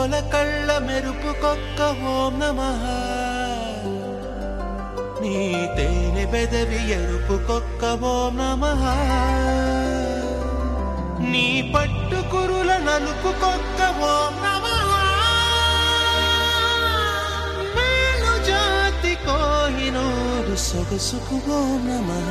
కోల కళ్ళ మెరుపుకొక్క ఓం నమః నీ తేనె పెదవి ఎరుపుకొక్క ఓం నమః నీ పట్టు కురుల నలుపుకొక్క ఓం నమః మేలు జాతి కోహినూరు సొగసుకు ఓం నమః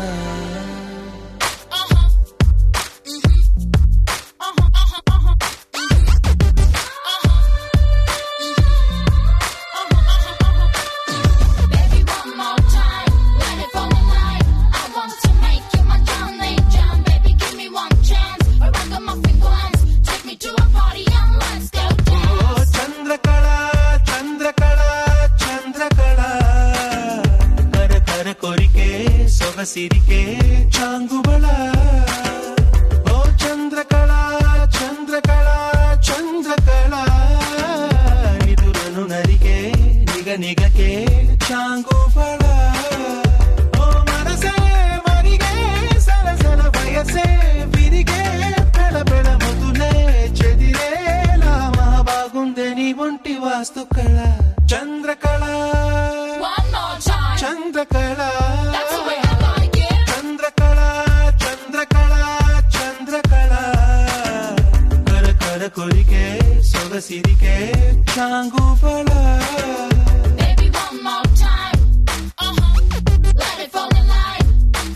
Baby, one more time, let it fall in line. I want to make you my Johnny John. Baby, give me one chance. A ragamuffin glance. Take me to a party and let's go oh dance. Chandrakala Chandrakala Chandrakala కర కర కొరికే సొగసిరికే చాంగుబళ ఓ చంద్రకళ చంద్రకళ చంద్రకళ నిదురను నరికే నిగ నిగకే చాంగుబళ ఓ మనసే మరిగే సరసన వయసే విరిగే పెడ పెడ మొదులే చెదిరేలా మా బాగుందే నీ ఒంటి వాస్తు కళ Chandrakala One more time. Chandrakala That's the way I like it. Chandrakala Chandrakala Chandrakala కర కర కొరికే సొగసిరికే చాంగుబళ Baby, one more time. Uh-huh. Let it fall in line.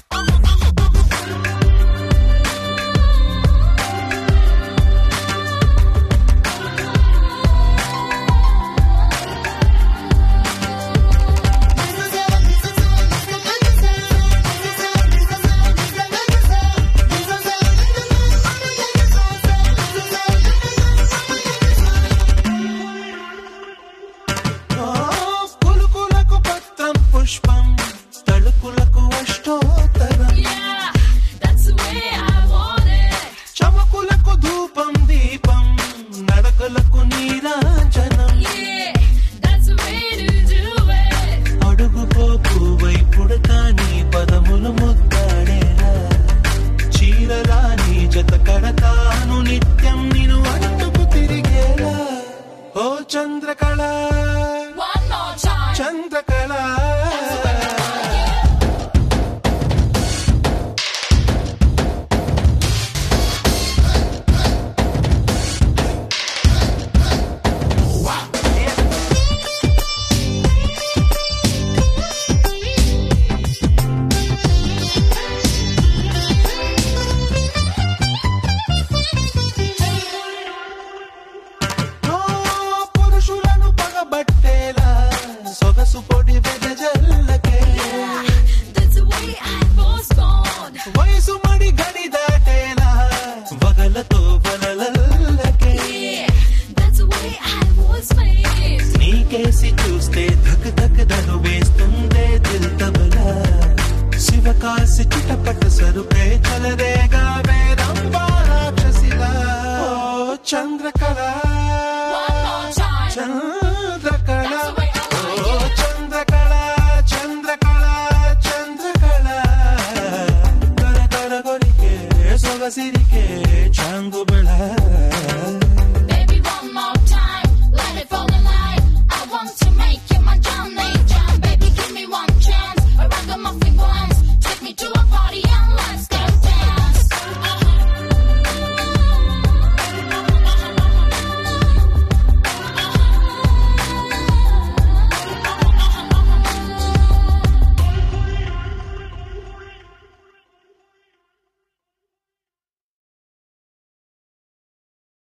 ఓ కులుకులకు పత్రం పుష్పం తళుకులకు అష్టోత్తరం Yeah, that's the way I want it. చమకులకు ధూపం దీపం నడకలకు నీరాజనం Yeah, that's the way to do it. అడుగుపోకు వైపుడక నీ పదములు ముద్దాడేలా చీరలా నీ జత కడతాను నిత్యం నిన్ను అంటుకు తిరిగేలా ఓ Chandrakala One more time. Chandrakala ఓ పురుషులను పగబట్టేలా సొగసు పొడి వెదజ